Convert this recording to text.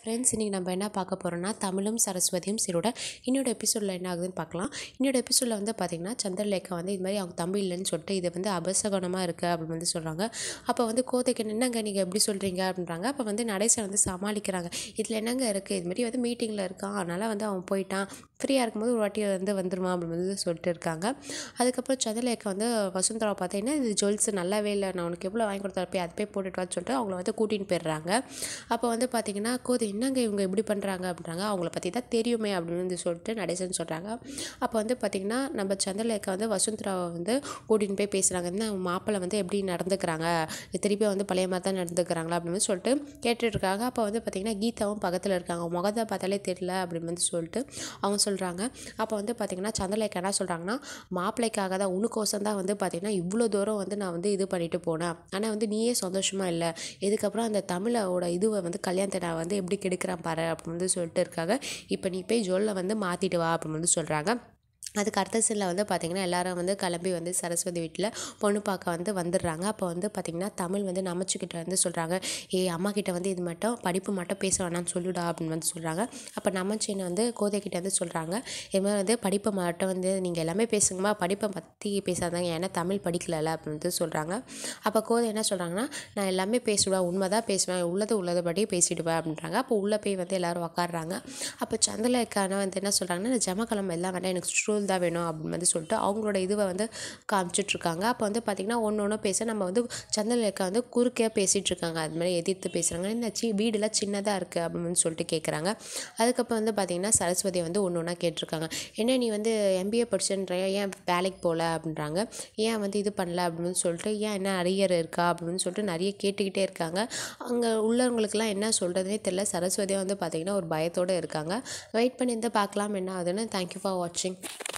friends இன்றைக்கி நம்ம என்ன பார்க்க போகிறோம்னா தமிழும் சரஸ்வதியும் சீரோட இன்னொரு எபிசோடில் என்ன ஆகுதுன்னு பார்க்கலாம் இன்னொரு எபிசோடில் வந்து பார்த்திங்கன்னா சந்திரலேகா வந்து இது மாதிரி அவங்க தம்பி இல்லைன்னு சொல்லிட்டு இது வந்து அபசகனமாக இருக்குது அப்படின்னு வந்து சொல்கிறாங்க அப்போ வந்து கோதைக்கு என்னங்க நீங்கள் எப்படி சொல்கிறீங்க அப்படின்றாங்க அப்போ வந்து நடேசன் வந்து சமாளிக்கிறாங்க இதில் என்னங்க இருக்குது இது மாதிரி வந்து மீட்டிங்கில் இருக்கான் அதனால் வந்து அவன் போயிட்டான் ஃப்ரீயாக இருக்கும்போது ஒரு வாட்டி வந்து வந்துருவான் அப்படின்னு வந்து சொல்லிட்டு இருக்காங்க அதுக்கப்புறம் சந்திரலேகா வந்து வசுந்தராவை பார்த்தீங்கன்னா இது ஜுவல்ஸ் நல்லாவே இல்லை நான் உனக்கு எவ்வளோ வாங்கி கொடுத்தா போய் அதை போய் போட்டுட்டு வான்னு சொல்லிட்டு அவங்கள வந்து கூட்டின்னு போயிடுறாங்க அப்போ வந்து பார்த்தீங்கன்னா கோதை என்னங்க இவங்க இப்படி பண்ணுறாங்க அப்படின்றாங்க அவங்கள பற்றி தான் தெரியுமே அப்படின்னு வந்து சொல்லிட்டு நடேசன் சொல்கிறாங்க அப்போ வந்து பார்த்திங்கன்னா நம்ம சந்திரலேகா வந்து வசுந்தராவை வந்து கூட்டின்னு போய் பேசுகிறாங்க என்ன மாப்பிள்ளை வந்து எப்படி நடந்துக்கிறாங்க திருப்பி வந்து பழைய மாதிரி தான் நடந்துக்கிறாங்களா அப்படின்னு சொல்லிட்டு கேட்டுட்டு இருக்காங்க அப்போ வந்து பார்த்திங்கன்னா கீதாவும் பக்கத்தில் இருக்காங்க அவங்க முகத்தை பார்த்தாலே தெரியல அப்படின்னு வந்து சொல்லிட்டு அவங்க சொல்கிறாங்க அப்போ வந்து பார்த்திங்கன்னா சந்திரலேகா என்ன சொல்கிறாங்கன்னா மாப்பிள்ளைக்காக தான் உனக்கோசம் தான் வந்து பார்த்திங்கன்னா இவ்வளோ தூரம் வந்து நான் வந்து இது பண்ணிட்டு போனேன் ஆனால் வந்து நீயே சந்தோஷமாக இல்லை இதுக்கப்புறம் அந்த தமிழோட இதுவை வந்து கல்யாணத்தை நான் வந்து எப்படி கெடுக்கிறேன் பாரு அப்படின்னு வந்து சொல்லிட்டு இருக்காங்க இப்போ நீ போய் ஜொல்லை வந்து மாற்றிட்டு வா அப்படின்னு வந்து சொல்கிறாங்க அதுக்கு அடுத்த சீனில் வந்து பார்த்திங்கன்னா எல்லாரும் வந்து கிளம்பி வந்து சரஸ்வதி வீட்டில் பொண்ணு பார்க்க வந்து வந்துடுறாங்க அப்போ வந்து பார்த்திங்கன்னா தமிழ் வந்து நமச்சுக்கிட்ட வந்து சொல்கிறாங்க ஏ அம்மா கிட்ட வந்து இது மட்டும் படிப்பு மட்டும் பேச வேணாம்னு சொல்லுடா அப்படின்னு வந்து சொல்கிறாங்க அப்போ நமச்சின்னு வந்து கோதை கிட்ட வந்து சொல்கிறாங்க இது மாதிரி வந்து படிப்பை மட்டும் வந்து நீங்கள் எல்லாமே பேசுங்கம்மா படிப்பை பற்றி பேசாதாங்க ஏன்னா தமிழ் படிக்கலல்ல அப்படின்னு வந்து சொல்கிறாங்க அப்போ கோதை என்ன சொல்கிறாங்கன்னா நான் எல்லாமே பேசுவேன் உண்மை தான் பேசுவேன் உள்ளது உள்ளதுபடி பேசிடுவேன் அப்படின்றாங்க அப்போ உள்ளே போய் வந்து எல்லோரும் உக்காடுறாங்க அப்போ சந்திரலேக்கான வந்து என்ன சொல்கிறாங்கன்னா ஜமக்கலம் எல்லாம் வேண்டாம் எனக்கு ஸ்ட்ரூல் தான் வேணும் அப்படின்னு வந்து சொல்லிட்டு அவங்களோட இதுவை வந்து காமிச்சிட்ருக்காங்க அப்போ வந்து பார்த்திங்கன்னா ஒன்று ஒன்று பேச நம்ம வந்து சந்திரலேக்கா வந்து குறுக்கே பேசிகிட்டு இருக்காங்க அது மாதிரி எதிர்த்து பேசுகிறாங்க இந்த சி வீடெல்லாம் சின்னதாக இருக்குது அப்படின்னு வந்து சொல்லிட்டு கேட்குறாங்க அதுக்கப்புறம் வந்து பார்த்திங்கன்னா சரஸ்வதி வந்து ஒன்று ஒன்றா கேட்டிருக்காங்க என்ன நீ வந்து எம்பிஏ படிச்சுன்ற ஏன் வேலைக்கு போகல அப்படின்றாங்க ஏன் வந்து இது பண்ணல அப்படின்னு சொல்லிட்டு ஏன் என்ன அரியர் இருக்கா அப்படின்னு சொல்லிட்டு நிறைய கேட்டுக்கிட்டே இருக்காங்க அங்கே உள்ளவங்களுக்குலாம் என்ன சொல்கிறதுனே தெரியல சரஸ்வதியாக வந்து பார்த்திங்கன்னா ஒரு பயத்தோடு இருக்காங்க வெயிட் பண்ணி இருந்து பார்க்கலாம் என்ன ஆகுதுன்னு தேங்க்யூ ஃபார் வாட்சிங்